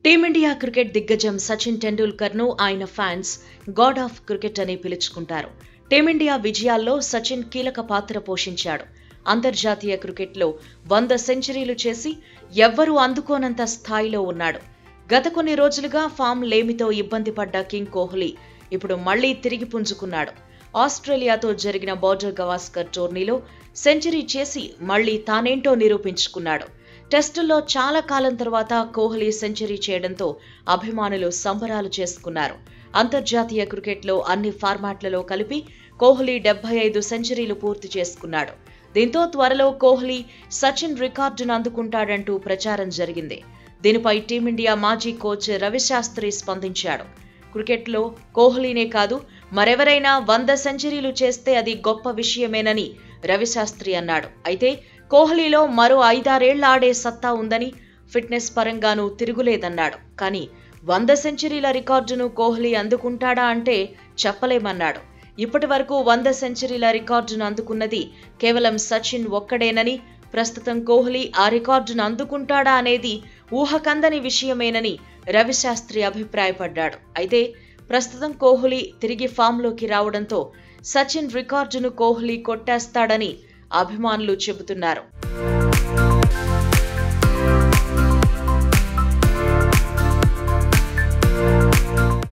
team India cricket దిగ్గజం సచిన్ టెండూల్కర్ ను ఆయన ఫ్యాన్స్ గాడ్ ఆఫ్ క్రికెట్ అని పిలుచుకుంటారు టీమిండియా విజయాల్లో సచిన్ కీలక పాత్ర పోషించాడు అంతర్జాతీయ క్రికెట్లో వంద సెంచరీలు చేసి ఎవ్వరూ అందుకోనంత స్థాయిలో ఉన్నాడు గత కొన్ని రోజులుగా ఫామ్ లేమితో ఇబ్బంది పడ్డ కింగ్ కోహ్లీ ఇప్పుడు మళ్లీ తిరిగి పుంజుకున్నాడు ఆస్ట్రేలియాతో జరిగిన బోర్డర్ గవాస్కర్ టోర్నీలో సెంచరీ చేసి మళ్లీ తానేంటో నిరూపించుకున్నాడు టెస్టుల్లో చాలా కాలం తర్వాత కోహ్లీ సెంచరీ చేయడంతో అభిమానులు సంబరాలు చేసుకున్నారు అంతర్జాతీయ క్రికెట్లో అన్ని ఫార్మాట్లలో కలిపి కోహ్లీ డెబ్బై ఐదు సెంచరీలు పూర్తి చేసుకున్నాడు దీంతో త్వరలో కోహ్లీ సచిన్ రికార్డును అందుకుంటాడంటూ ప్రచారం జరిగింది దీనిపై టీమిండియా మాజీ కోచ్ రవిశాస్త్రి స్పందించాడు క్రికెట్లో కోహ్లీనే కాదు మరెవరైనా వంద సెంచరీలు చేస్తే అది గొప్ప విషయమేనని రవిశాస్త్రి అన్నాడు అయితే కోహ్లీలో మరో ఐదారేళ్ల ఆడే సత్తా ఉందని ఫిట్నెస్ పరంగానూ తిరుగులేదన్నాడు కానీ వంద సెంచరీల రికార్డును కోహ్లీ అందుకుంటాడా అంటే చెప్పలేమన్నాడు ఇప్పటి వరకు వంద సెంచరీల రికార్డును అందుకున్నది కేవలం సచిన్ ఒక్కడేనని ప్రస్తుతం కోహ్లీ ఆ రికార్డును అందుకుంటాడా అనేది ఊహకందని విషయమేనని రవిశాస్త్రి అభిప్రాయపడ్డాడు అయితే ప్రస్తుతం కోహ్లీ తిరిగి ఫామ్లోకి రావడంతో సచిన్ రికార్డును కోహ్లీ కొట్టేస్తాడని అభిమానులు చెబుతున్నారు